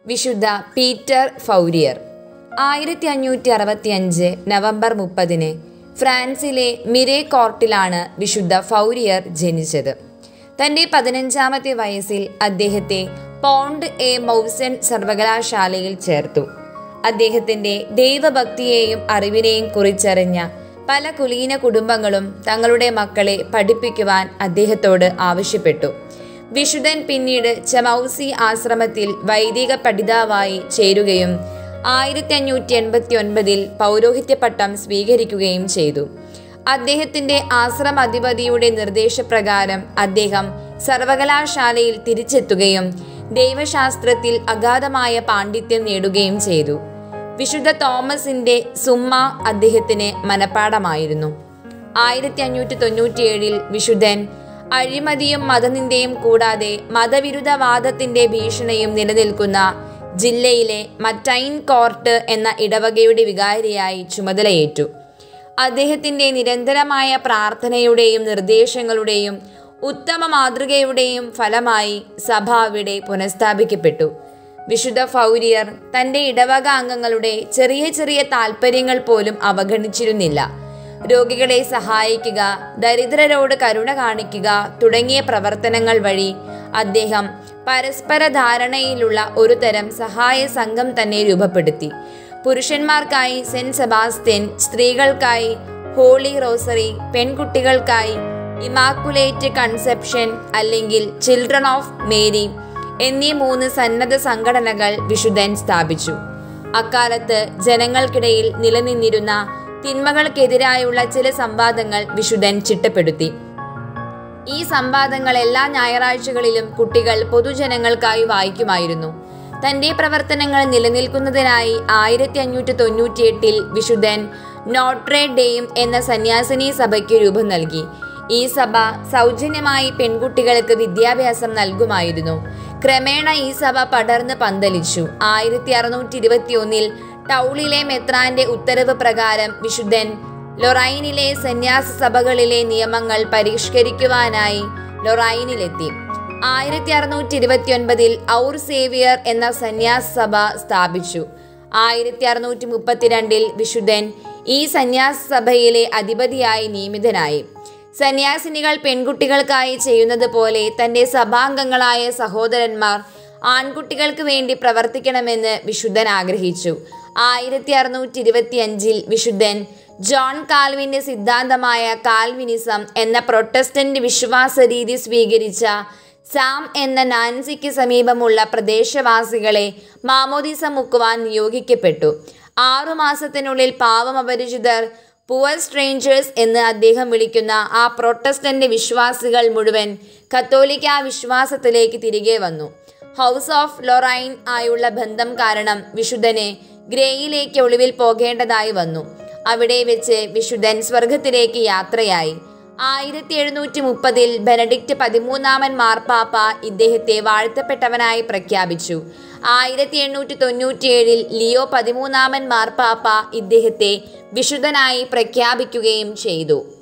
വിശുദ്ധ പീറ്റർ ഫൗരിയർ ആയിരത്തി അഞ്ഞൂറ്റി അറുപത്തി അഞ്ച് നവംബർ മുപ്പതിന് ഫ്രാൻസിലെ മിരെ കോർട്ടിലാണ് വിശുദ്ധ ഫൗരിയർ ജനിച്ചത് തൻ്റെ പതിനഞ്ചാമത്തെ വയസ്സിൽ അദ്ദേഹത്തെ പോണ്ട് എ മൗസൻ സർവകലാശാലയിൽ ചേർത്തു അദ്ദേഹത്തിൻ്റെ ദൈവഭക്തിയെയും അറിവിനെയും കുറിച്ചറിഞ്ഞ പല കുലീന കുടുംബങ്ങളും തങ്ങളുടെ മക്കളെ പഠിപ്പിക്കുവാൻ അദ്ദേഹത്തോട് ആവശ്യപ്പെട്ടു വിശുദ്ധൻ പിന്നീട് ചമൗസി ആശ്രമത്തിൽ വൈദിക പഠിതാവായി ചേരുകയും ആയിരത്തി അഞ്ഞൂറ്റി എൺപത്തി ഒൻപതിൽ പൗരോഹിത്യ പട്ടം സ്വീകരിക്കുകയും ചെയ്തു അദ്ദേഹത്തിന്റെ ആശ്രമാധിപതിയുടെ നിർദ്ദേശപ്രകാരം അദ്ദേഹം സർവകലാശാലയിൽ തിരിച്ചെത്തുകയും ദൈവശാസ്ത്രത്തിൽ അഗാധമായ പാണ്ഡിത്യം നേടുകയും ചെയ്തു വിശുദ്ധ തോമസിന്റെ സുമ്മ അദ്ദേഹത്തിന് മനപ്പാടമായിരുന്നു ആയിരത്തി അഞ്ഞൂറ്റി തൊണ്ണൂറ്റിയേഴിൽ വിശുദ്ധൻ അഴിമതിയും മതനിന്ദയും കൂടാതെ മതവിരുദ്ധവാദത്തിന്റെ ഭീഷണിയും നിലനിൽക്കുന്ന ജില്ലയിലെ മറ്റൈൻ കോർട്ട് എന്ന ഇടവകയുടെ വികാരിയായി ചുമതലയേറ്റു അദ്ദേഹത്തിന്റെ നിരന്തരമായ പ്രാർത്ഥനയുടെയും നിർദ്ദേശങ്ങളുടെയും ഉത്തമ മാതൃകയുടെയും ഫലമായി സഭ അവിടെ പുനഃസ്ഥാപിക്കപ്പെട്ടു വിശുദ്ധ ഫൗരിയർ തന്റെ ഇടവക അംഗങ്ങളുടെ ചെറിയ ചെറിയ താല്പര്യങ്ങൾ പോലും അവഗണിച്ചിരുന്നില്ല രോഗികളെ സഹായിക്കുക ദരിദ്രരോട് കരുണ കാണിക്കുക തുടങ്ങിയ പ്രവർത്തനങ്ങൾ വഴി അദ്ദേഹം പരസ്പര ധാരണയിലുള്ള ഒരു തരം സഹായ സംഘം തന്നെ രൂപപ്പെടുത്തി പുരുഷന്മാർക്കായി സെന്റ് സെബാസ്റ്റ്യൻ സ്ത്രീകൾക്കായി ഹോളി റോസറി പെൺകുട്ടികൾക്കായി ഇമാക്കുലേറ്റ് കൺസെപ്ഷൻ അല്ലെങ്കിൽ ചിൽഡ്രൻ ഓഫ് മേരി എന്നീ മൂന്ന് സന്നദ്ധ സംഘടനകൾ വിശുദ്ധൻ സ്ഥാപിച്ചു അക്കാലത്ത് ജനങ്ങൾക്കിടയിൽ നിലനിന്നിരുന്ന തിന്മകൾക്കെതിരായുള്ള ചില സംവാദങ്ങൾ വിശുദ്ധൻ ചിട്ടപ്പെടുത്തി ഈ സംവാദങ്ങൾ എല്ലാ ഞായറാഴ്ചകളിലും കുട്ടികൾ പൊതുജനങ്ങൾക്കായി വായിക്കുമായിരുന്നു തന്റെ പ്രവർത്തനങ്ങൾ നിലനിൽക്കുന്നതിനായി ആയിരത്തി അഞ്ഞൂറ്റി തൊണ്ണൂറ്റിയെട്ടിൽ വിശുദ്ധൻ നോട്രേ ഡെയിം എന്ന സന്യാസിനി സഭയ്ക്ക് രൂപം നൽകി ഈ സഭ സൗജന്യമായി പെൺകുട്ടികൾക്ക് വിദ്യാഭ്യാസം നൽകുമായിരുന്നു ക്രമേണ ഈ സഭ പടർന്ന് പന്തലിച്ചു ആയിരത്തി അറുന്നൂറ്റി ഇരുപത്തി ഒന്നിൽ ടൗളിലെ മെത്രാന്റെ ഉത്തരവ് പ്രകാരം വിശുദ്ധൻ ലൊറൈനിലെ സന്യാസ സഭകളിലെ നിയമങ്ങൾ പരിഷ്കരിക്കുവാനായി ലൊറൈനിലെത്തി ആയിരത്തി അറുന്നൂറ്റി ഇരുപത്തി ഒൻപതിൽ ഔർ സേവിയർ എന്ന സന്യാസ സഭ സ്ഥാപിച്ചു ആയിരത്തി അറുന്നൂറ്റി മുപ്പത്തിരണ്ടിൽ വിശുദ്ധൻ ഈ സന്യാസ സഭയിലെ അധിപതിയായി നിയമിതനായി സന്യാസിനികൾ പെൺകുട്ടികൾക്കായി ചെയ്യുന്നത് പോലെ തന്റെ സഭാംഗങ്ങളായ സഹോദരന്മാർ ആൺകുട്ടികൾക്ക് വേണ്ടി പ്രവർത്തിക്കണമെന്ന് വിശുദ്ധൻ ആഗ്രഹിച്ചു ആയിരത്തി അറുന്നൂറ്റി ഇരുപത്തി അഞ്ചിൽ വിശുദ്ധൻ ജോൺ കാൽവിന്റെ സിദ്ധാന്തമായ കാൽവിനിസം എന്ന പ്രൊട്ടസ്റ്റന്റ് വിശ്വാസ രീതി സ്വീകരിച്ച സാം എന്ന നാൻസിക്ക് സമീപമുള്ള പ്രദേശവാസികളെ മാമോദിസ മുക്കുവാൻ നിയോഗിക്കപ്പെട്ടു ആറുമാസത്തിനുള്ളിൽ പാവം അപരിചിതർ പുവർ സ്ട്രേഞ്ചേഴ്സ് എന്ന് അദ്ദേഹം വിളിക്കുന്ന ആ പ്രൊട്ടസ്റ്റന്റ് വിശ്വാസികൾ മുഴുവൻ കത്തോലിക്ക വിശ്വാസത്തിലേക്ക് തിരികെ വന്നു ഹൗസ് ഓഫ് ലൊറൈൻ ആയുള്ള ബന്ധം കാരണം വിശുദ്ധനെ ഗ്രേയിലേക്ക് ഒളിവിൽ പോകേണ്ടതായി വന്നു അവിടെ വെച്ച് വിശുദ്ധൻ സ്വർഗത്തിലേക്ക് യാത്രയായി ആയിരത്തി എഴുന്നൂറ്റി മുപ്പതിൽ ബെനഡിക്റ്റ് പതിമൂന്നാമൻ മാർപ്പാപ്പ ഇദ്ദേഹത്തെ വാഴ്ത്തപ്പെട്ടവനായി പ്രഖ്യാപിച്ചു ആയിരത്തി എണ്ണൂറ്റി തൊണ്ണൂറ്റിയേഴിൽ ലിയോ പതിമൂന്നാമൻ മാർപ്പാപ്പ ഇദ്ദേഹത്തെ വിശുദ്ധനായി പ്രഖ്യാപിക്കുകയും ചെയ്തു